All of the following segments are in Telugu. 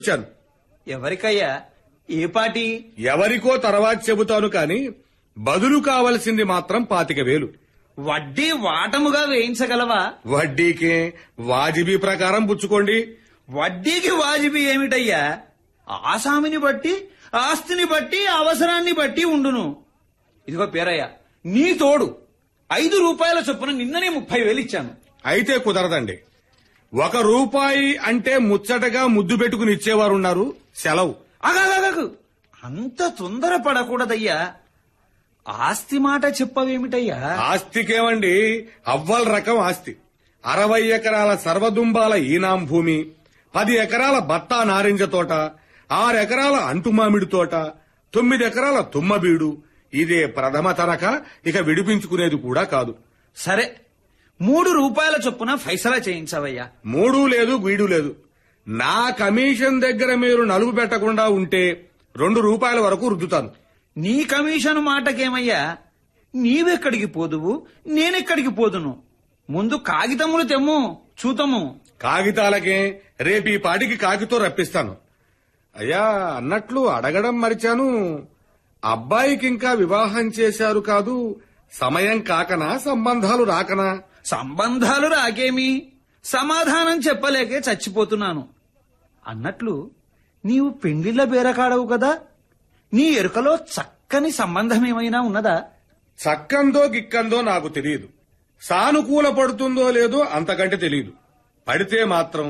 ఇచ్చాను ఎవరికయ్యా ఏ పాటి ఎవరికో తర్వాత చెబుతాను కాని బదులు కావలసింది మాత్రం పాతిక వేలు వడ్డీ వాటముగా వేయించగలవా వడ్డీకే వాజిబీ ప్రకారం పుచ్చుకోండి వడ్డీకి వాజిబీ ఏమిటయ్యా ఆసామిని బట్టి ఆస్తిని బట్టి అవసరాన్ని బట్టి ఉండును ఇదిగో పేరయ్య నీ తోడు ఐదు రూపాయల చొప్పున నిన్ననే ముప్పై వేలు ఇచ్చాను అయితే కుదరదండి ఒక రూపాయి అంటే ముచ్చటగా ముద్దు పెట్టుకుని ఇచ్చేవారున్నారు సెలవు అగగగగు అంత తొందర పడకూడదయ్యా ఆస్తి మాట చెప్పవేమిటయ్యా ఆస్తికేమండి అవ్వల్ రకం ఆస్తి అరవై ఎకరాల సర్వదుంబాల ఈనాం భూమి పది ఎకరాల బత్తా నారింజ తోట ఆరెకరాల అంటుమామిడి తోట తొమ్మిది ఎకరాల తుమ్మబీడు ఇదే ప్రథమ తరక ఇక విడిపించుకునేది కూడా కాదు సరే మూడు రూపాయల చొప్పున ఫైసలా చేయించవయ్యా మూడు లేదు వీడు లేదు నా కమిషన్ దగ్గర మీరు నలుగు పెట్టకుండా ఉంటే రెండు రూపాయల వరకు రుద్దుతాను నీ కమిషన్ మాటకేమయ్యా నీవెక్కడికి పోదువు నేనెక్కడికి పోదును ముందు కాగితములు తెమ్ము చూతము కాగితాలకే రేపు ఈ పాటికి కాకితో రప్పిస్తాను అయ్యా అన్నట్లు అడగడం మరిచాను అబ్బాయికి ఇంకా వివాహం చేశారు కాదు సమయం కాకనా సంబంధాలు రాకనా సంబంధాలు రాకేమి సమాధానం చెప్పలేకే చచ్చిపోతున్నాను అన్నట్లు నీవు పెండిళ్ల బేరకాడవు కదా నీ ఎరుకలో చక్కని సంబంధం ఏమైనా ఉన్నదా చక్కందో గిక్కందో నాకు తెలియదు సానుకూల పడుతుందో లేదో అంతకంటే తెలియదు పడితే మాత్రం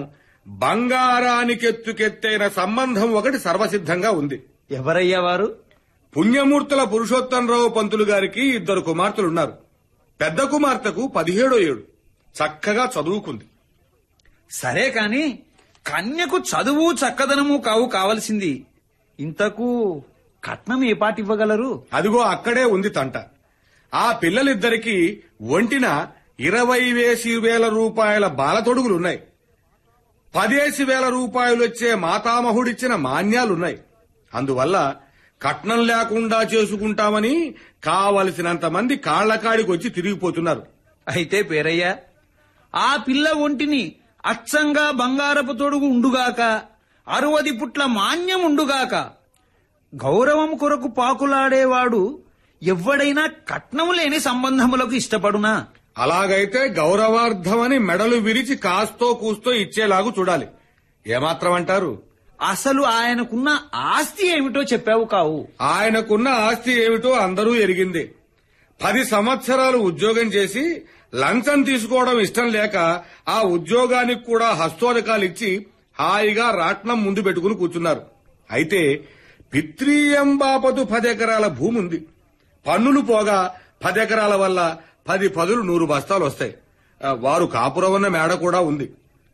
బంగారానికెత్తుకెత్తైన సంబంధం ఒకటి సర్వసిద్ధంగా ఉంది ఎవరయ్యా వారు పుణ్యమూర్తుల పురుషోత్తంరావు పంతులు గారికి ఇద్దరు కుమార్తెలున్నారు పెద్ద కుమార్తెకు పదిహేడో ఏడు చక్కగా చదువుకుంది సరే కాని కన్యకు చదువు చక్కదనము కావు కావలసింది ఇంతకు కట్నం ఏ పాటి ఇవ్వగలరు అదిగో అక్కడే ఉంది తంట ఆ పిల్లలిద్దరికి ఒంటిన ఇరవై వేసి వేల రూపాయల బాలతొడుగులున్నాయి పదేసి వేల రూపాయలు వచ్చే మాతామహుడిచ్చిన మాన్యాలున్నాయి అందువల్ల కట్నం లేకుండా చేసుకుంటామని కావలసినంత మంది కాళ్లకాడికి వచ్చి తిరిగిపోతున్నారు అయితే పేరయ్యా ఆ పిల్ల ఒంటిని అచ్చంగా బంగారపు తొడుగు ఉండుగాక అరువది పుట్ల మాన్యం ఉండుగాక గౌరవం కొరకు పాకులాడేవాడు ఎవ్వడైనా కట్నము లేని సంబంధములకు ఇష్టపడునా అలాగైతే గౌరవార్థమని మెడలు విరిచి కాస్తో కూస్తో ఇచ్చేలాగు చూడాలి ఏమాత్రం అంటారు అసలు ఆయనకున్న ఆస్తి ఏమిటో చెప్పావు కావు ఆయనకున్న ఆస్తి ఏమిటో అందరూ ఎరిగింది పది సంవత్సరాలు ఉద్యోగం చేసి లంచం తీసుకోవడం ఇష్టం లేక ఆ ఉద్యోగానికి కూడా హస్తోదకాలు ఇచ్చి హాయిగా రాట్నం ముందు పెట్టుకుని కూర్చున్నారు అయితే పిత్రీయం బాపతు పది ఎకరాల భూమి ఉంది పన్నులు పోగా పది ఎకరాల వల్ల పది పదులు నూరు బస్తాలు వస్తాయి ఆ, వారు కాపురం ఉన్న మేడ కూడా ఉంది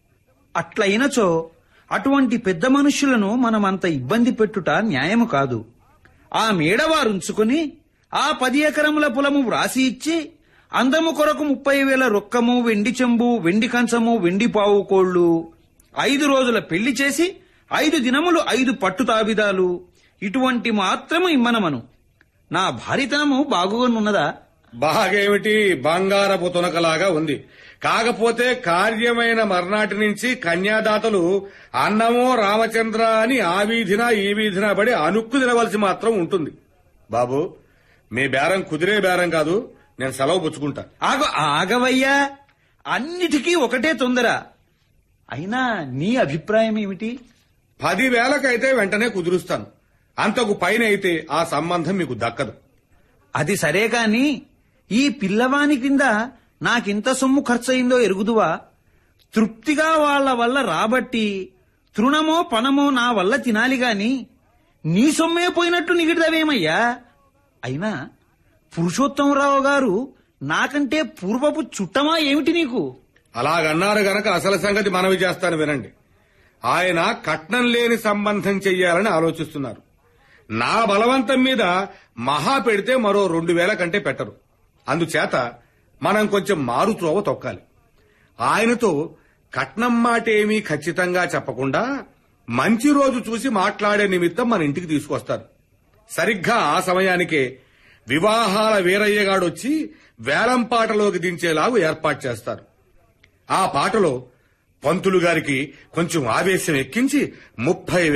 అట్లయినచో అటువంటి పెద్ద మనుష్యులను మనమంత ఇబ్బంది పెట్టుట న్యాయము కాదు ఆ మేడవారుంచుకుని ఆ పది ఎకరముల పొలము వ్రాసి ఇచ్చి అందము కొరకు ముప్పై వేల రొక్కము వెండి చెంబు వెండి కంచము వెండి పావు కోళ్లు ఐదు రోజుల పెళ్లి చేసి ఐదు దినములు ఐదు పట్టు తాబిదాలు ఇటువంటి మాత్రము ఇమ్మనమను నా భారితనము బాగుగానున్నదా బాగేమిటి బంగారపు తునకలాగా ఉంది కాకపోతే కార్యమైన మర్నాటి నుంచి కన్యాదాతలు అన్నమో రామచంద్ర అని ఆ వీధిన ఈ వీధిన పడి అనుక్కు తినవలసి మాత్రం ఉంటుంది బాబు మీ బేరం కుదిరే బేరం కాదు నేను సెలవు పుచ్చుకుంటా ఆగ ఆగవయ్యా అన్నిటికీ ఒకటే తొందర అయినా నీ అభిప్రాయం ఏమిటి పదివేలకైతే వెంటనే కుదురుస్తాను అంతకు పైన అయితే ఆ సంబంధం మీకు దక్కదు అది సరే కాని ఈ పిల్లవాని కింద నాకింత సొమ్ము ఖర్చయిందో ఎరుగుదువా తృప్తిగా వాళ్ళ వల్ల రాబట్టి తృణమో పనమో నా వల్ల తినాలి గాని నీ సొమ్మే పోయినట్టు నిగిడదవేమయ్యా అయినా పురుషోత్తమరావు గారు నాకంటే పూర్వపు చుట్టమా ఏమిటి నీకు అలాగన్నారు గనక అసలు సంగతి మనవి చేస్తాను వినండి ఆయన కట్నం లేని సంబంధం చెయ్యాలని ఆలోచిస్తున్నారు నా బలవంతం మీద మహా పెడితే మరో రెండు వేల కంటే పెట్టరు అందుచేత మనం కొంచెం మారుత్రోవ తొక్కాలి ఆయనతో కట్నం మాట ఏమీ ఖచ్చితంగా చెప్పకుండా మంచి రోజు చూసి మాట్లాడే నిమిత్తం మన ఇంటికి తీసుకొస్తారు సరిగ్గా ఆ సమయానికే వివాహాల వీరయ్యగాడొచ్చి వేలం పాటలోకి దించేలాగు ఏర్పాటు చేస్తారు ఆ పాటలో పంతులు గారికి కొంచెం ఆవేశం ఎక్కించి ముప్పై